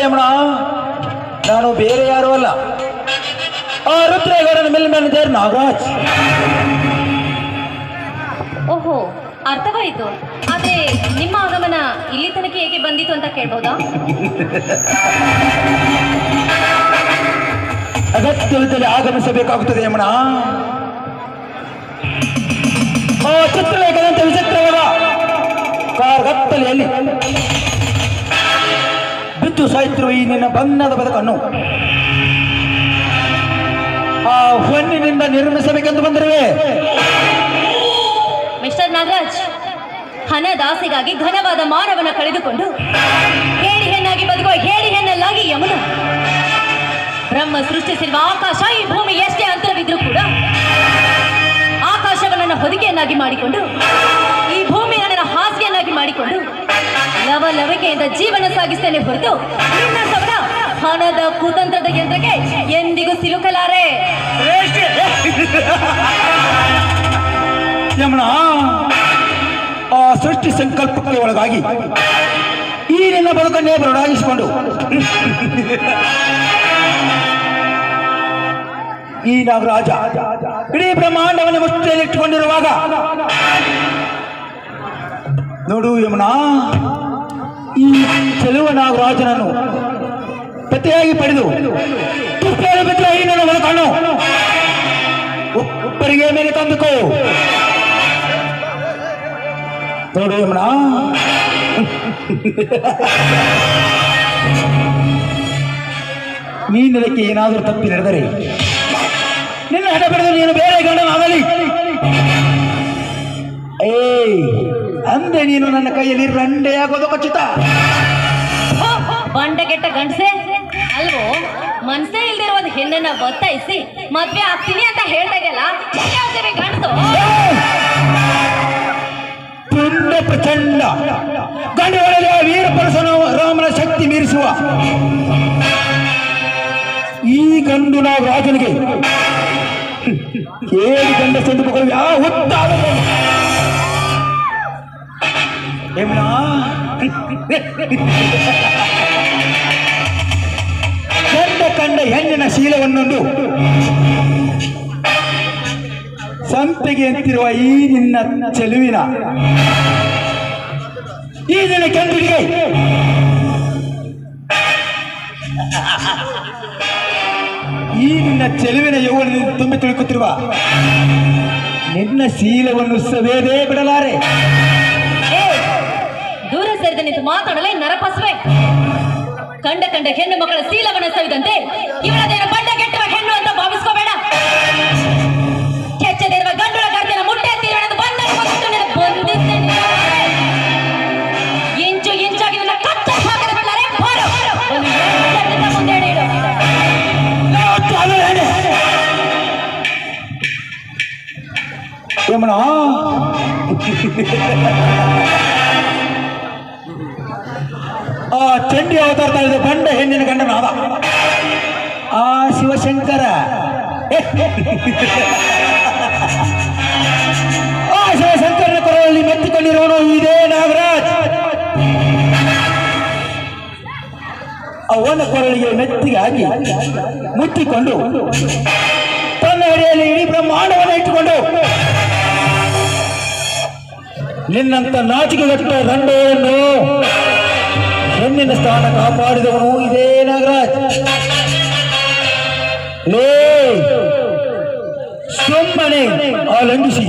ಯಮುನ ನಾನು ಬೇರೆ ಯಾರು ಅಲ್ಲ ಆ ರುದ್ರೇಗೌಡನ ಮಿಲ್ ಮ್ಯಾನೇಜರ್ ನಾಗರಾಜ್ ಓಹೋ ಅರ್ಥವಾಯಿತು ಆದ್ರೆ ನಿಮ್ಮ ಆಗಮನ ಇಲ್ಲಿ ತನಕ ಹೇಗೆ ಬಂದಿತು ಅಂತ ಕೇಳ್ಬೋದಾ ಅಗತ್ಯವಿದ್ದಲ್ಲಿ ಆಗಮಿಸಬೇಕಾಗುತ್ತದೆ ಯಮುನ ಆ ಚಿತ್ರಲೇಖನಂತ ವಿಚಿತ್ರವಾದ ಕಾರ್ಗತ್ತಲೆಯಲ್ಲಿ ಬಿದ್ದು ಸಾಯ್ತಿರುವ ಈ ನಿನ್ನ ಬಣ್ಣದ ಬದುಕನ್ನು ಆ ಹೊನ್ನಿನಿಂದ ನಿರ್ಮಿಸಬೇಕೆಂದು ಬಂದಿರುವೆ ಮಿಸ್ಟರ್ ನಾಗರಾಜ್ ಹಣದಾಸೆಗಾಗಿ ಘನವಾದ ಮಾನವನ ಕಳೆದುಕೊಂಡು ಹೇಳಿ ಹೆಣ್ಣಾಗಿ ಬದುಕುವ ಹೇಳಿ ಹೆಣ್ಣಲ್ಲಾಗಿ ಯಮುನ ಬ್ರಹ್ಮ ಸೃಷ್ಟಿಸಿರುವ ಆಕಾಶ ಈ ಭೂಮಿ ಎಷ್ಟೇ ಅಂತರವಿದ್ರೂ ಕೂಡ ಆಕಾಶವನ್ನ ಹೊದಿಕೆಯನ್ನಾಗಿ ಮಾಡಿಕೊಂಡು ಈ ಭೂಮಿಯನ್ನು ನನ್ನ ಹಾಸಿಗೆಯನ್ನಾಗಿ ಮಾಡಿಕೊಂಡು ಲವ ಲವಿಕೆಯಿಂದ ಜೀವನ ಸಾಗಿಸ್ತೇನೆ ಹೊರತು ನಿನ್ನ ಸವರ ಹಣದ ಕುತಂತ್ರದ ಯಂತ್ರಕ್ಕೆ ಎಂದಿಗೂ ಸಿಲುಕಲಾರೆ ಯಮುನ ಆ ಸೃಷ್ಟಿ ಸಂಕಲ್ಪಕ್ಕೆ ಒಳಗಾಗಿ ಈ ನಿನ್ನ ಬದುಕನ್ನೇ ಬರಡಾಗಿಸಿಕೊಂಡು ಈ ನಾಗರಾಜ ಇಡೀ ಬ್ರಹ್ಮಾಂಡವನ್ನು ಮುಷ್ಟಿಯಲ್ಲಿ ಇಟ್ಟುಕೊಂಡಿರುವಾಗ ನೋಡು ಯಮುನ ಈ ಚೆಲುವ ನಾಗರಾಜನನ್ನು ಪತಿಯಾಗಿ ಪಡೆದು ತುಪ್ಪಲ್ಲಿ ಬಿದ್ದ ಈ ನನ್ನ ಬದುಕನ್ನು ಒಬ್ಬರಿಗೆ ಮೇಲೆ ತಂದುಕೋ ನೋಡು ಯಮುನ ನೀನದಕ್ಕೆ ಏನಾದರೂ ತಪ್ಪಿ ನಡೆದರೆ ನಿನ್ನ ಹಠ ಬೆಳೆದು ನೀನು ಬೇರೆ ಗಂಡನಾಗಲಿ ಏಯ್ ಅಂದೆ ನೀನು ನನ್ನ ಕೈಯಲ್ಲಿ ರಂಡೆಯಾಗೋದು ಖಚಿತ ಬಂಡಗೆಟ್ಟ ಗಂಡಸೆ ಅಲ್ವೋ ಮನ್ಸೇ ಇಲ್ದಿರೋ ಒಂದು ಹೆಣ್ಣನ್ನ ಒತ್ತಾಯಿಸಿ ಮದ್ವೆ ಆಗ್ತೀನಿ ಅಂತ ಹೇಳ್ತಾ ಇದೆಯಲ್ಲ ಯಾವ್ದೇ ಗಂಡಸು ತುಂಡ ಪ್ರಚಂಡ ಗಂಡುಗಳಲ್ಲಿ ಆ ವೀರ ಪರಸನು ರಾಮನ ಶಕ್ತಿ ಮೀರಿಸುವ ಈ ಗಂಡು ನಾವು ರಾಜನಿಗೆ ಹೇಳಿ ಗಂಡ ಸಂದರ್ಭಗಳು ಯಾವ ಹುಟ್ಟಾದ ಯಮುನಾ ಗಂಡ ಕಂಡ ಹೆಣ್ಣಿನ ಶೀಲವನ್ನೊಂದು ಸಂಪಿಗೆ ಅಂತಿರುವ ಈ ನಿನ್ನ ಚೆಲುವಿನ ಈ ನಿನ್ನ ಕೆಂಪಿಗೆ ಈ ನಿನ್ನ ಚೆಲುವಿನ ಯೌವನದಿಂದ ತುಂಬಿ ತುಳುಕುತ್ತಿರುವ ನಿನ್ನ ಶೀಲವನ್ನು ಸವೇದೇ ಬಿಡಲಾರೆ ಏ, ದೂರ ಸೇರಿದ ನಿಂತು ಮಾತಾಡಲೇ ನರಪಸುವೆ ಕಂಡ ಕಂಡ ಹೆಣ್ಣು ಮಕ್ಕಳ ಶೀಲವನ್ನ ಸವಿದಂತೆ ಇವಳದೇನು ಬಂಡ ಕೆಟ್ಟವ ಹೆಣ್ಣು ಅಂತ ಭಾವಿಸ್ಕೋಬೇಡ ಕೆಚ್ಚದಿರುವ ಗಂಡುಳ ಗರ್ಜನ ಮುಟ್ಟೆ ತೀರಣದ ಬಂದ ಬಂದಿದ್ದೇನೆ ಇಂಚು ಇಂಚಾಗಿ ನನ್ನ ಕಚ್ಚ ಹಾಕದ ಬಿಡ್ಲಾರೆ ಬಾರೋ ಒಂದು ಹೆಣ್ಣನ್ನ ಮುಂದೆ ಇಡು ಯಮುನಾ ಆ ಚಂಡಿ ಅವತಾರ ತಾಳಿದ ಬಂಡ ಹೆಣ್ಣಿನ ಗಂಡನಾದ ಆ ಶಿವಶಂಕರ ಆ ಶಿವಶಂಕರನ ಕೊರಳಲ್ಲಿ ಮೆತ್ತಿಕೊಂಡಿರುವನು ಇದೇ ನಾಗರಾಜ್ ಅವನ ಕೊರಳಿಗೆ ಮೆತ್ತಿಗೆ ಹಾಕಿ ಮುಟ್ಟಿಕೊಂಡು ತನ್ನ ಅಡಿಯಲ್ಲಿ ಇಡೀ ಬ್ರಹ್ಮಾಂಡವನ್ನು ಇಟ್ಟುಕೊಂಡು ನಿನ್ನಂತ ನಾಚಿಕೆಗಟ್ಟ ರಂಡೆಯನ್ನು ಹೆಣ್ಣಿನ ಸ್ಥಾನ ಕಾಪಾಡಿದವನು ಇದೇ ನಾಗರಾಜ್ ಲೇ ಸುಮ್ಮನೆ ಆ ಲಂಘಿಸಿ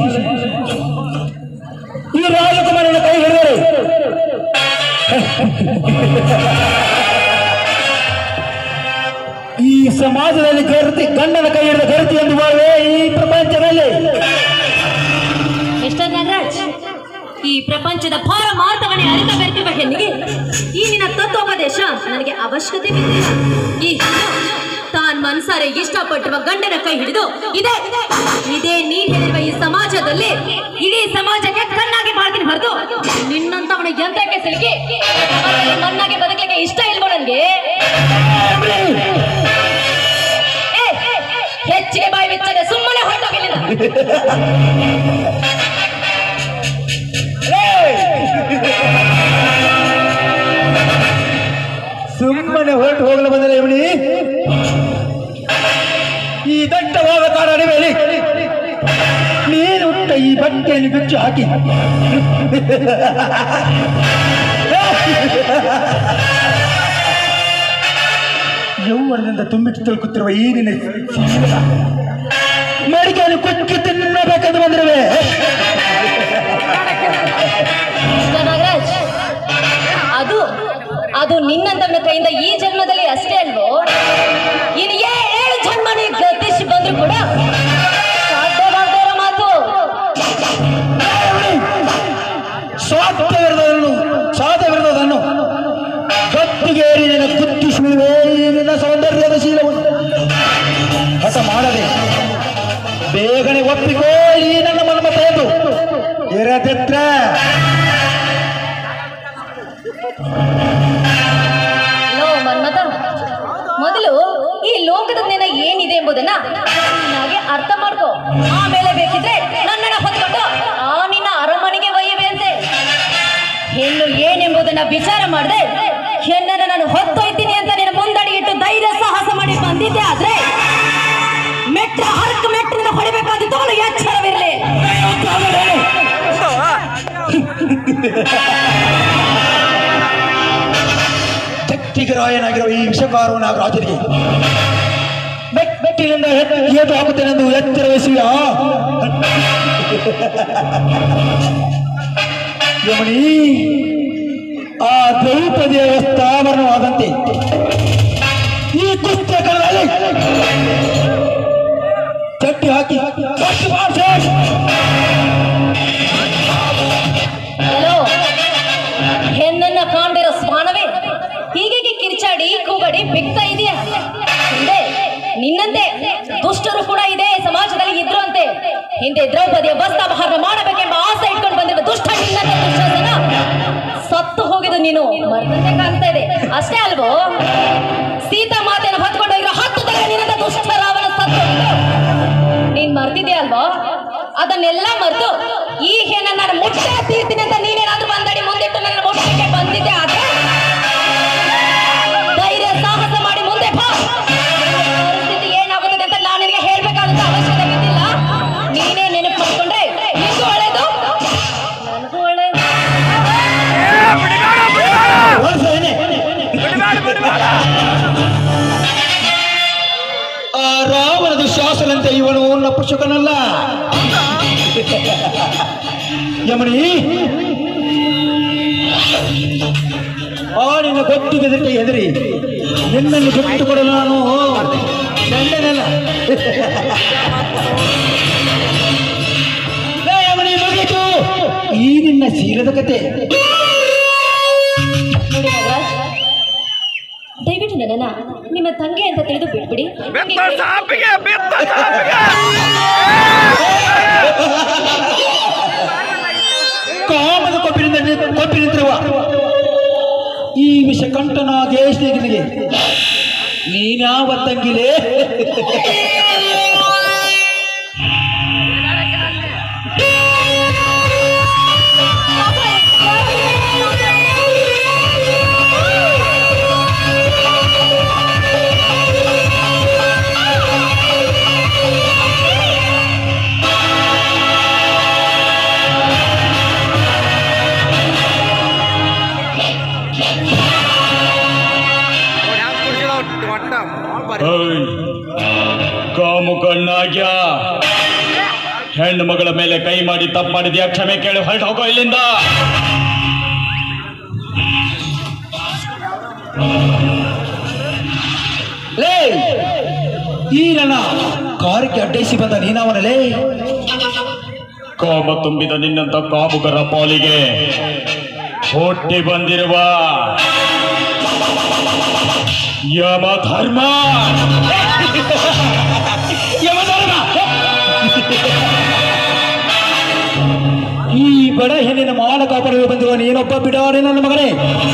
ಈ ರಾಜಕುಮಾರನ ಕೈ ಹಿಡಿದರೆ ಈ ಸಮಾಜದಲ್ಲಿ ಗರ್ತಿ ಗಂಡನ ಕೈ ಹಿಡಿದ ಗರ್ತಿ ಎಂದು ಬಾಳುವೆ ಈ ಪ್ರಪಂಚದಲ್ಲಿ ಮಿಸ್ಟರ್ ನಾಗರಾಜ್ ಈ ಪ್ರಪಂಚದ ಭಾರ ಮಾರ್ತವನೇ ಅರಿತ ಬೆರೆತಿರುವ ಹೆಣ್ಣಿಗೆ ಈ ನಿನ್ನ ತತ್ವೋಪದೇಶ ನನಗೆ ಅವಶ್ಯಕತೆ ಬಿದ್ದಿಲ್ಲ ಈ ಹೆಣ್ಣು ತಾನ್ ಮನ್ಸಾರೆ ಇಷ್ಟಪಟ್ಟಿರುವ ಗಂಡನ ಕೈ ಹಿಡಿದು ಇದೇ ಇದೇ ನೀನ್ ಹೇಳಿರುವ ಈ ಸಮಾಜದಲ್ಲಿ ಇಡೀ ಸಮಾಜಕ್ಕೆ ಕಣ್ಣಾಗಿ ಮಾಡ್ತೀನಿ ಹೊರತು ನಿನ್ನಂತವನ ಯಂತ್ರಕ್ಕೆ ಸಿಲುಕಿ ಅದರಲ್ಲಿ ಮಣ್ಣಾಗಿ ಬದುಕಲಿಕ್ಕೆ ಇಷ್ಟ ಇಲ್ವೋ ನನ್ಗೆ ಏ, ಹೆಚ್ಚಿಗೆ ಬಾಯಿ ಬಿಚ್ಚದೆ ಸುಮ್ಮನೆ ಹೊರಟೋಗಿಲ್ಲ ಸುಮ್ಮನೆ ಹೊರ ಕೊಟ್ಟು ಹೋಗಲು ಬಂದರೆ ಇವನಿ ಈ ದಟ್ಟವಾದ ಕಾಡ ಅಡಿಮೆಯಲ್ಲಿ ನೀನು ಹುಟ್ಟ ಈ ಬಟ್ಟೆಯನ್ನು ಬಿಚ್ಚು ಹಾಕಿ ಯೌವನದಿಂದ ತುಂಬಿ ತುಳುಕುತ್ತಿರುವ ಈ ನಿನ್ನ ಜೀವನ ಮಡಿಕೆಯನ್ನು ಕುಕ್ಕಿ ತಿನ್ನಬೇಕೆಂದು ಬಂದಿರುವೆ ನಾಗರಾಜ್ ಅದು ಅದು ನಿನ್ನಂತವನ ಕೈಯಿಂದ ಈ ಜನ್ಮದಲ್ಲಿ ಅಷ್ಟೇ ಅಲ್ವೋ ಇನ್ನು ಏಳು ಜನ್ಮ ನೀ ಗತಿಸಿ ಬಂದ್ರು ಕೂಡ ಸಾಧ್ಯವಾಗದೇ ಇರೋ ಮಾತು ಸಾಧ್ಯವಿರದನ್ನು ಸಾಧ್ಯವಿರದನ್ನು ಗತ್ತಿಗೇರಿ ನಿನ್ನ ಗುತ್ತಿಸುವೆ ನಿನ್ನ ಸೌಂದರ್ಯದ ಶೀಲವನ್ನು ಹಠ ಮಾಡದೆ ಬೇಗನೆ ಒಪ್ಪಿಕೋ ಈ ನನ್ನ ಮನ್ಮತ ಎಂದು ಇರದಿತ್ರ ಲೋ ಮನ್ಮತ ಮೊದಲು ಈ ಲೋಕದ ನೆನ ಏನಿದೆ ಎಂಬುದನ್ನ ಚೆನ್ನಾಗಿ ಅರ್ಥ ಮಾಡ್ಕೋ ಆಮೇಲೆ ಬೇಕಿದ್ರೆ ನನ್ನನ್ನ ಹೊತ್ಕೊಂಡು ಆ ನಿನ್ನ ಅರಮನೆಗೆ ಒಯ್ಯುವೆ ಅಂತೆ ಹೆಣ್ಣು ಏನೆಂಬುದನ್ನ ವಿಚಾರ ಮಾಡದೆ ಹೆಣ್ಣನ್ನ ನಾನು ಹೊತ್ತೊಯ್ತೀನಿ ಅಂತ ನಿನ್ನ ಮುಂದಡಿ ಇಟ್ಟು ಧೈರ್ಯ ಸಾಹಸ ಮಾಡಿ ಬಂದಿದ್ದೆ ಆದ್ರೆ ಮೆಟ್ಟ ಹರ್ಕ ಮೆಟ್ಟಿನ ಹೊಡಿಬೇಕಾದಿತ್ತು ಅವನು ಎಚ್ಚರವಿರಲಿ ಶಕ್ತಿಗರಾಯನಾಗಿರುವ ಈ ವಿಷಕಾರವನ್ನು ರಾಜರಿಗೆ ಬೆಟ್ ಬೆಟ್ಟಿನಿಂದ ಏಟು ಹಾಕುತ್ತೇನೆಂದು ಎಚ್ಚರ ವಹಿಸುವ ಯಮಣಿ ಆ ದ್ರೌಪದಿಯ ಸ್ಥಾವರವಾದಂತೆ ಈ ಪುಸ್ತಕಗಳಲ್ಲಿ ಚಟ್ಟಿ ಹಾಕಿ ಕಟ್ಟಿ ಬಾರ್ಸೆ. ಹಲೋ ಹೆಣ್ಣನ್ನ ಕಾಣ್ದಿರೋ ಸ್ವಾನವೇ ಹೀಗೆ ಕಿರ್ಚಾಡಿ ಕೂಗಡಿ ಬಿಗ್ತಾ ಇದೆಯಾ ಹಿಂದೆ ನಿನ್ನಂತೆ ದುಷ್ಟರು ಕೂಡ ಇದೆ ಸಮಾಜದಲ್ಲಿ ಇದ್ರು ಅಂತೆ ಹಿಂದೆ ದ್ರೌಪದಿಯ ವಸ್ತಾಪಹರಣ ಮಾಡಬೇಕೆಂಬ ಆಸೆ ಇಟ್ಕೊಂಡು ಬಂದಿರುವ ದುಷ್ಟ ನಿನ್ನಂತೆ ದುಶ್ಯಾಸನ ಸತ್ತು ಹೋಗಿದ್ದು ನೀನು ಮರ್ತಂತೆ ಕಾಣ್ತಾ ಇದೆ ಅಷ್ಟೇ ಅಲ್ವೋ ಸೀತಾ ಮಾತೆಯನ್ನು ಹೊತ್ಕೊಂಡು ಹೋಗಿರೋ ಹತ್ತು ತರ ನಿನ್ನಂತ ದುಷ್ಟ ರಾವಣ ಸತ್ತು ಹೋಗಿದ್ದು ನೀನ್ ಮರ್ತಿದ್ಯಾ ಅಲ್ವಾ ಅದನ್ನೆಲ್ಲ ಮರೆತು ಈ ಹೆಣ್ಣ ನಾನು ಮುಟ್ಟ ತೀರ್ತೀನಿ ಅಂತ ನೀನೇನಾದ್ರೂ ಬಂದಡಿ ಮುಂದಿಟ್ಟು ನನ್ನ ಮುಟ್ಟಕ್ಕೆ ಬಂದಿದ್ದೆ ಆದ್ರೆ ಧೈರ್ಯ ಸಾಹಸ ಮಾಡಿ ಮುಂದೆ ಬಾ ಪರಿಸ್ಥಿತಿ ಏನಾಗುತ್ತದೆ ಅಂತ ನಾನು ನಿನಗೆ ಹೇಳ್ಬೇಕಾದಂತ ಅವಶ್ಯಕತೆ ಬಿದ್ದಿಲ್ಲ ನೀನೇ ನೆನಪು ಮಾಡ್ಕೊಂಡ್ರೆ ನಿಂಗೂ ಒಳ್ಳೇದು ನನಗೂ ಒಳ್ಳೇದು ಹೊರಸೇನೆ. ಆ ರಾವಣದ ಶಾಸನಂತೆ ಇವನು ನಪುಷಕನಲ್ಲ ಯಮಣಿ ಆ ನಿನ್ನ ಗೊತ್ತಿಗೆ ದಿಟ್ಟ ಹೆದರಿ ನಿನ್ನನ್ನು ಬಿಟ್ಟು ಕೊಡಲು ನಾನು ಗಂಡನಲ್ಲ ಲೇ ಯಮಣಿ ಮುಗೀತು ಈ ನಿನ್ನ ಸೀರದ ಕತೆ ನೋಡಿ ನಾಗರಾಜ್ ದಯವಿಟ್ಟು ನನ್ನನ್ನ ನಿಮ್ಮ ತಂಗಿ ಅಂತ ತಿಳಿದು ಬಿಟ್ಬಿಡಿ ಬೆತ್ತ ಸಾಪಿಗೆ ಬೆತ್ತ ಸಾಪಿಗೆ ಕಾಮದ ಕೊಪ್ಪಿನಿಂದ ನಿ- ಕೊಪ್ಪಿ ನಿಂತಿರುವ ಈ ವಿಷ ಕಂಠನಾಗೇಶ್ನಿಗೆ ನೀನ್ಯಾವ ತಂಗಿಲೇ ನೋಡಿ ಹ್ಯಾಂಗ್ ಕುಡ್ಸಿದ ಒಟ್ಟ ಭಾಳ ಭಾರಿ ಕಾಮು ಕಣ್ಣಾಗ್ಯ ಹೆಣ್ಣು ಮಗಳ ಮೇಲೆ ಕೈ ಮಾಡಿ ತಪ್ಪು ಮಾಡಿದ್ಯಾ ಕ್ಷಮೆ ಕೇಳಿ ಹೊರಟು ಹೋಗೋ ಇಲ್ಲಿಂದ ಲೇ ಈ ನನ್ನ ಕಾರಿಗೆ ಅಡ್ಡೈಸಿ ಬಂದ ನೀನವನಲೇ ಕಾಮ ತುಂಬಿದ ನಿನ್ನಂತ ಕಾಮುಕರ ಪಾಲಿಗೆ ಹುಟ್ಟಿ ಬಂದಿರುವ ಯಮ ಧರ್ಮ ಯಮಧರ್ಮ ಈ ಬಡ ಹೆಣ್ಣಿನ ಮಾನ ಕಾಪಾಡಲು ಬಂದಿರುವ ನೀನೊಬ್ಬ ಬಿಡಾಡೆ ನನ್ನ ಮಗನೇ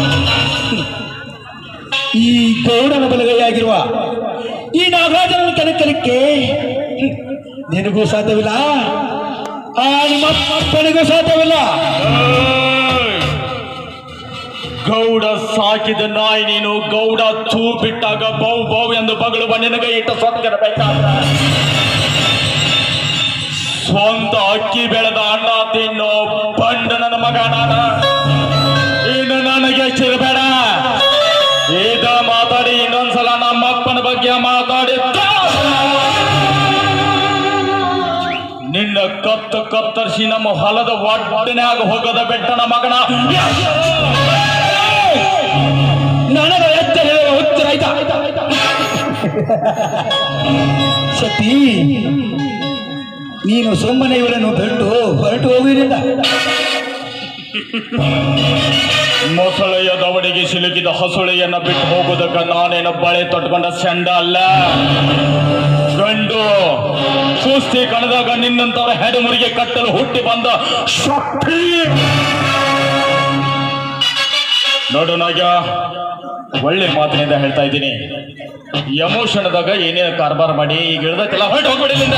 ಈ ಗೌಡನ ಬಲಗೈಯಾಗಿರುವ ಈ ನಾಗರಾಜನನ್ನು ಕೆಣಕಲಿಕ್ಕೆ ನಿನಗೂ ಸಾಧ್ಯವಿಲ್ಲ ಆ ನಿಮ್ಮ ಅಪ್ಪನಿಗೂ ಸಾಧ್ಯವಿಲ್ಲ ಗೌಡ ಸಾಕಿದ ನಾಯಿ ನೀನು ಗೌಡ ತೂ ಬಿಟ್ಟಾಗ ಬೌ ಬೌ ಎಂದು ಬಗಳು ನಿನಗೆ ಇಟ್ಟ ಸೊಕ್ಕಿರಬೇಕಾದ ಸ್ವಂತ ಅಕ್ಕಿ ಬೆಳೆದ ಅಣ್ಣ ತಿನ್ನೋ ಬಂಡ ನನ್ನ ಮಗ ನಾನು ಇನ್ನು ನನಗೆ ಚಿರಬೇಡ ಈಗ ಮಾತಾಡಿ ಇನ್ನೊಂದ್ಸಲ ನಮ್ಮ ಅಪ್ಪನ ಬಗ್ಗೆ ಮಾತಾಡಿ ನಿನ್ನ ಕತ್ತು ಕತ್ತರಿಸಿ ನಮ್ಮ ಹೊಲದ ಒಡ್ಡನ್ಯಾಗ ಹೋಗದ ಬೆಟ್ಟನ ಮಗನ ನನಗೆ ಎತ್ತ ಹೇಳುವ ಉತ್ತರ ಆಯ್ತಾ ಶಕ್ತಿ ನೀನು ಸುಮ್ಮನೆ ಇವರನ್ನು ಬಿಟ್ಟು ಹೊರಟು ಹೋಗುವುದಿಲ್ಲ ಮೊಸಳೆಯ ದವಡಿಗೆ ಸಿಲುಕಿದ ಹಸುಳೆಯನ್ನ ಬಿಟ್ಟು ಹೋಗುವುದಕ್ಕ ನಾನೇನು ಬಳೆ ತೊಟ್ಕೊಂಡ ಸೆಂಡ ಅಲ್ಲ ಗಂಡು ಕುಸ್ತಿ ಕಣದಾಗ ನಿನ್ನಂತವರ ಹೆಡಮುರಿಗೆ ಕಟ್ಟಲು ಹುಟ್ಟಿ ಬಂದ ಶಕ್ತಿ ನೋಡು ನಾಗ ಒಳ್ಳೆ ಮಾತಿನಿಂದ ಹೇಳ್ತಾ ಇದ್ದೀನಿ ಎಮೋಷನ್ದಾಗ ಏನೇನು ಕಾರ್ಬಾರ್ ಮಾಡಿ ಈಗ ಇಳ್ದೈತಲ್ಲ ಹೊರಟು ಹೋಗ್ಬಿಡಿ ಇಲ್ಲಿಂದ.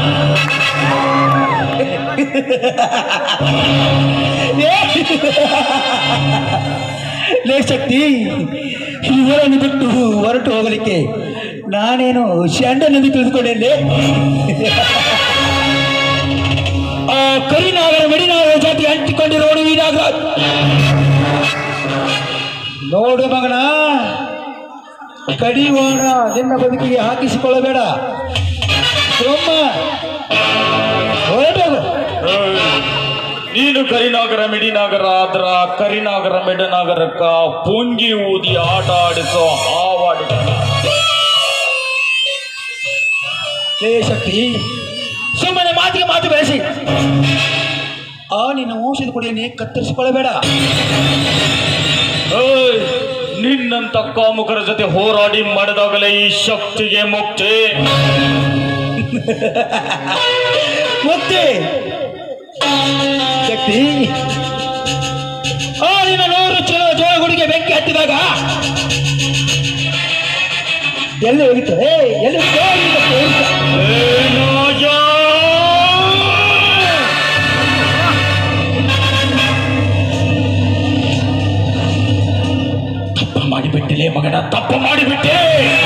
ಲೇ ಶಕ್ತಿ ಇವರನ್ನು ಬಿಟ್ಟು ಹೊರಟು ಹೋಗಲಿಕ್ಕೆ ನಾನೇನು ಶಂಡನೆಂದು ತಿಳಿದುಕೊಂಡೇನೆ ಆ ಕರಿನಾಗರ ಮಿಡಿನಾಗರ ಜಾತಿ ಅಂಟಿಕೊಂಡಿರೋಡು ಈ ನಾಗರಾಜ್ ನೋಡು ಮಗನ ಕಡಿವಾಣ ನಿನ್ನ ಬದುಕಿಗೆ ಹಾಕಿಸಿಕೊಳ್ಳಬೇಡ ಸೋಮ ಹೊರಟೋಗು ಏಯ್, ನೀನು ಕರಿನಾಗರ ಮಿಡಿನಾಗರ ಆದ್ರ ಕರಿನಾಗರ ಮಿಡನಾಗರಕ್ಕ ಪುಂಗಿ ಊದಿ ಆಟ ಆಡಿಸೋ ಹಾವಾಡಿ ಲೇ ಶಕ್ತಿ ಸುಮ್ಮನೆ ಮಾತಿಗೆ ಮಾತು ಬೆಳೆಸಿ ಆ ನಿನ್ನ ವಂಶದ ಕುಡಿಯನ್ನೇ ಕತ್ತರಿಸಿಕೊಳ್ಳಬೇಡ ಏಯ್, ನಿನ್ನಂತ ಕಾಮುಕರ ಜೊತೆ ಹೋರಾಡಿ ಮಾಡಿದಾಗಲೇ ಈ ಶಕ್ತಿಗೆ ಮುಕ್ತಿ ಮುಕ್ತಿ ಶಕ್ತಿ ಆ ನಿನ್ನ ನೂರು ಚಲೋ ಜೋಳ ಗುಡಿಗೆ ಬೆಂಕಿ ಹತ್ತಿದಾಗ ಎಲ್ಲಿ ಹೋಗಿತ್ತು ಏ ಎಲ್ಲಿ ಹೋಗಿತ್ತು? ನಿನ್ನ ಪುರುಷ. ಏನಾಗ? ತಪ್ಪು ಮಾಡಿಬಿಟ್ಟಿಲೆ ಮಗನ ತಪ್ಪು ಮಾಡಿಬಿಟ್ಟೆ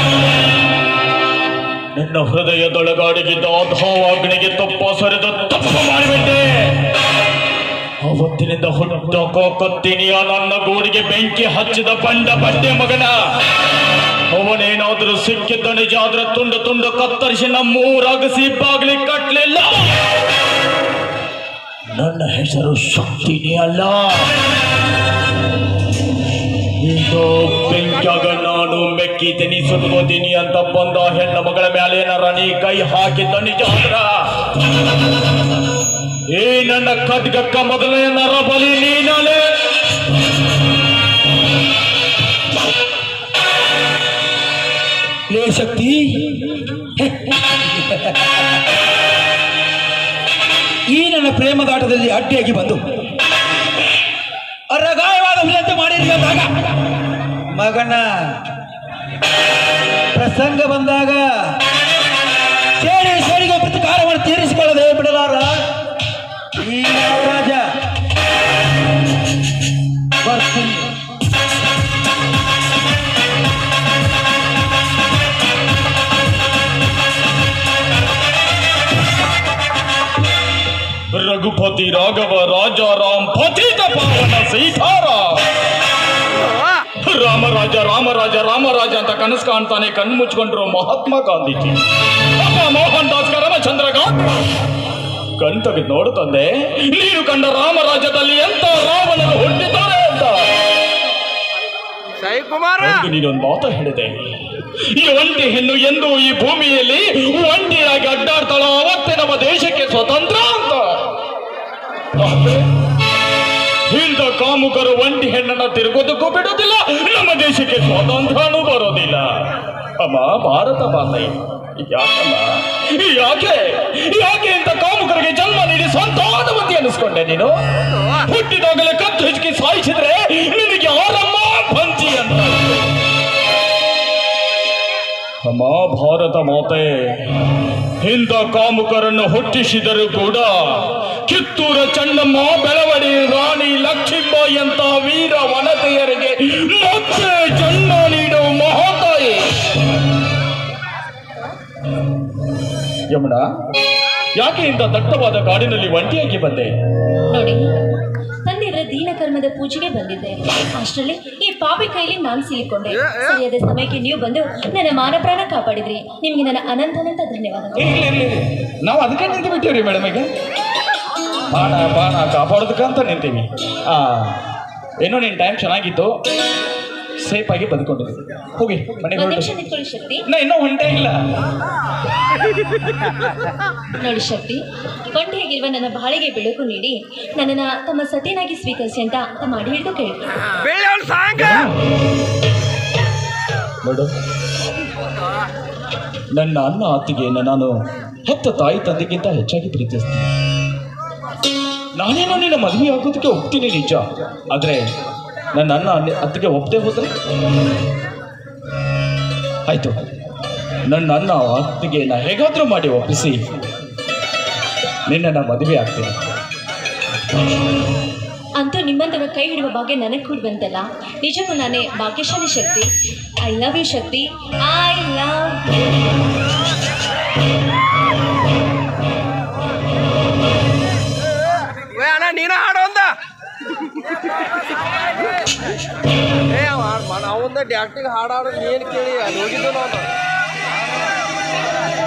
ನಿನ್ನ ಹೃದಯದೊಳಗಾಡಿಗಿದ್ದ ಅಧೋವಾಗ್ನಿಗೆ ತಪ್ಪ ಸರಿದ ತಪ್ಪು ಮಾಡಿಬಿಟ್ಟೆ ಅವತ್ತಿನಿಂದ ಹುಟ್ಟಕೋ ಕತ್ತಿನಿಯ ನನ್ನ ಗೂಡಿಗೆ ಬೆಂಕಿ ಹಚ್ಚಿದ ಬಂಡ ಬಡ್ಡೆ ಮಗನ ಅವನೇನಾದ್ರೂ ಸಿಕ್ಕಿದ್ದ ನಿಜ ಆದ್ರೆ ತುಂಡು ತುಂಡು ಕತ್ತರಿಸಿ ನಮ್ಮೂರಾಗಿಸಿ ಬಾಗ್ಲಿ ಕಟ್ಲಿಲ್ಲ ನನ್ನ ಹೆಸರು ಶಕ್ತಿನಿ ಅಲ್ಲ ಈಗ ಬೆಂಕಿಯಾಗ ನಾನು ಮೆಕ್ಕಿ ತೆನಿಸುತ್ಕೋತೀನಿ ಅಂತ ಬಂದ ಹೆಣ್ಣ ಮಗಳ ಮೇಲೆ ಏನಾರ ನೀ ಕೈ ಹಾಕಿದ್ದ ನಿಜ ಆದ್ರ ಈ ನನ್ನ ಖಡ್ಗಕ್ಕ ಮೊದಲನೇ ನರ ಬಲಿ ನೀನಲೆ ಲೇ ಶಕ್ತಿ ಈ ನನ್ನ ಪ್ರೇಮದಾಟದಲ್ಲಿ ಅಡ್ಡಿಯಾಗಿ ಬಂದು ರಗಾಯವಾದ ಹುಲಿಯಂತೆ ಮಾಡಿರಿ ಅಂದಾಗ ಮಗನ ಪ್ರಸಂಗ ಬಂದಾಗ ಸೇಡಿ ಸೇಡಿಗೆ ಪ್ರತಿಕಾರವನ್ನು ತೀರಿಸಿಕೊಳ್ಳದೆ ಬಿಡಲಾರ ಈ ರಾಜ ಬರ್ತೀನಿ ರಘುಪತಿ ರಾಘವ ರಾಜ ರಾಮ್ ಪತಿತ ಪಾವನ ಸೀತಾರ ರಾಮರಾಜ ರಾಮರಾಜ ರಾಮರಾಜ ಅಂತ ಕನಸು ಕಾಣ್ತಾನೆ ಕಣ್ಣು ಮುಚ್ಕೊಂಡ್ರು ಮಹಾತ್ಮ ಗಾಂಧೀಜಿ ಅಪ್ಪ ಮೋಹನ್ ದಾಸ್ ರಾಮಚಂದ್ರ ಗಾಂಧಿ ಕಣ್ ತೆಗೆದು ನೋಡು ತಂದೆ ನೀನು ಕಂಡ ರಾಮರಾಜ್ಯದಲ್ಲಿ ಎಂತ ರಾವಣರು ಹುಟ್ಟಿದ್ದಾರೆ ಅಂತ ಸೈ ಕುಮಾರ ಒಂದು ನೀನೊಂದು ಮಾತು ಹೇಳಿದೆ ಈ ಒಂಟಿ ಹೆಣ್ಣು ಎಂದು ಈ ಭೂಮಿಯಲ್ಲಿ ಒಂಟಿಯಾಗಿ ಅಡ್ಡಾಡ್ತಾಳ ಅವತ್ತೇ ನಮ್ಮ ದೇಶಕ್ಕೆ ಸ್ವತಂತ್ರ ಅಂತ ಆದ್ರೆ ಇಂಥ ಕಾಮುಕರು ಒಂಟಿ ಹೆಣ್ಣನ್ನ ತಿರುಗೋದಕ್ಕೂ ಬಿಡೋದಿಲ್ಲ ನಮ್ಮ ದೇಶಕ್ಕೆ ಸ್ವಾತಂತ್ರ್ಯನೂ ಬರೋದಿಲ್ಲ ಅಮ್ಮ ಭಾರತ ಮಾತೆ ಯಾಕಮ್ಮ ಯಾಕೆ ಯಾಕೆ ಇಂಥ ಕಾಮುಕರಿಗೆ ಜನ್ಮ ನೀಡಿ ಸಂತಾನವತಿ ಅನ್ನಿಸ್ಕೊಂಡೆ ನೀನು ಹುಟ್ಟಿದಾಗಲೇ ಕತ್ತು ಹಿಚ್ಕಿ ಸಾಯಿಸಿದ್ರೆ ನಿನಗೆ ಯಾರಮ್ಮ ಪಂಚಿ ಅಂತ ಅಮ್ಮ ಭಾರತ ಮಾತೆ ಇಂಥ ಕಾಮುಕರನ್ನು ಹುಟ್ಟಿಸಿದರೂ ಕೂಡ ಕಿತ್ತೂರ ಚನ್ನಮ್ಮ ಬೆಳವಡಿ ರಾಣಿ ಲಕ್ಷ್ಮೀಬಾಯಿ ಅಂತ ವೀರ ವನತೆಯರಿಗೆ ರಮಣ ಯಾಕೆ ಇಂಥ ದಟ್ಟವಾದ ಕಾಡಿನಲ್ಲಿ ಒಂಟಿಯಾಗಿ ಬಂದೆ ನೋಡಿ ತಂದೆಯವರ ದೀನ ಕರ್ಮದ ಪೂಜೆಗೆ ಬಂದಿದ್ದೆ ಅಷ್ಟರಲ್ಲಿ ಈ ಪಾಪಿ ಕೈಲಿ ನಾನು ಸಿಲಿಕೊಂಡೆ ಸರಿಯಾದ ಸಮಯಕ್ಕೆ ನೀವು ಬಂದು ನನ್ನ ಮಾನ ಪ್ರಾಣ ಕಾಪಾಡಿದ್ರಿ ನಿಮಗೆ ನನ್ನ ಅನಂತ ಅನಂತ ಧನ್ಯವಾದಗಳು ಇರ್ಲಿ ಇರ್ಲಿ ಇರ್ಲಿ. ನಾವು ಅದಕ್ಕೆ ನಿಂತು ಬಿಟ್ಟಿವ್ರಿ ಮೇಡಮ್ ಈಗ ಬಾಣ ಬಾಣ ಕಾಪಾಡೋದಕ್ಕಂತ ನಿಂತೀವಿ ಆ ಏನೋ ನಿನ್ನ ಟೈಮ್ ಚೆನ್ನಾಗಿತ್ತು ಸೇಫ್ ಆಗಿ ಬದುಕೊಂಡಿದ್ವಿ ಹೋಗಿ ಮನೆಗೆ ಒಂದ್ ನಿಮಿಷ ಹೊರಟು ನಿಂತ್ಕೊಳ್ಳಿ ಶಕ್ತಿ ನಾ ಇನ್ನೂ ಹೊಂಟೇ ಇಲ್ಲ ನೋಡಿ ಶಕ್ತಿ ಒಂಟಿಯಾಗಿರುವ ನನ್ನ ಬಾಳಿಗೆ ಬೆಳಕು ನೀಡಿ ನನ್ನನ್ನು ತಮ್ಮ ಸತಿನಾಗಿ ಸ್ವೀಕರಿಸಿ ಅಂತ ತಮ್ಮ ಅಡಿ ಹಿಡಿದು ಕೇಳ್ತೀನಿ ಬೆಳ್ಳಿ ಅವ್ನು ಸಾಂಗ ನೋಡು ನನ್ನ ಅನ್ನ ಅತ್ತಿಗೆಯನ್ನು ನಾನು ಹೆತ್ತ ತಾಯಿ ತಂದೆಗಿಂತ ಹೆಚ್ಚಾಗಿ ಪ್ರೀತಿಸ್ತೀನಿ ನಾನೇನೋ ನಿನ್ನ ಮದುವೆ ಆಗೋದಕ್ಕೆ ಒಪ್ತೀನಿ ನಿಜ ಆದರೆ ನನ್ನ ಅನ್ನ ಅನ್ನ- ಅತ್ತಿಗೆ ಒಪ್ಪದೆ ಹೋದ್ರೆ ಆಯ್ತು ನನ್ನ ಅನ್ನ ಅತ್ತಿಗೆನ ಹೇಗಾದ್ರೂ ಮಾಡಿ ಒಪ್ಪಿಸಿ ನಿನ್ನನ್ನು ಮದುವೆ ಆಗ್ತೀನಿ ಅಂತೂ ನಿಮ್ಮಂತವರ ಕೈ ಹಿಡುವ ಭಾಗ್ಯ ನನಗೆ ಕೂಡ ಬಂತಲ್ಲ ನಿಜಕ್ಕೂ ನಾನೇ ಭಾಗ್ಯಶಾಲಿ Shakti I love you Shakti I love ಏ ಅಣ್ಣ ನೀನ ಹಾಡು ಅಂದ ಏ ಅವ ಹಾಡ್ ಮಾಡ ಅವಂದ ಡ್ಯಾಕ್ಟಿಗೆ ಹಾಡಾಡೋದು ಏನು ಕೇಳಿ ಅಲ್ಲಿ ಹೋಗಿದ್ದು ನಾವು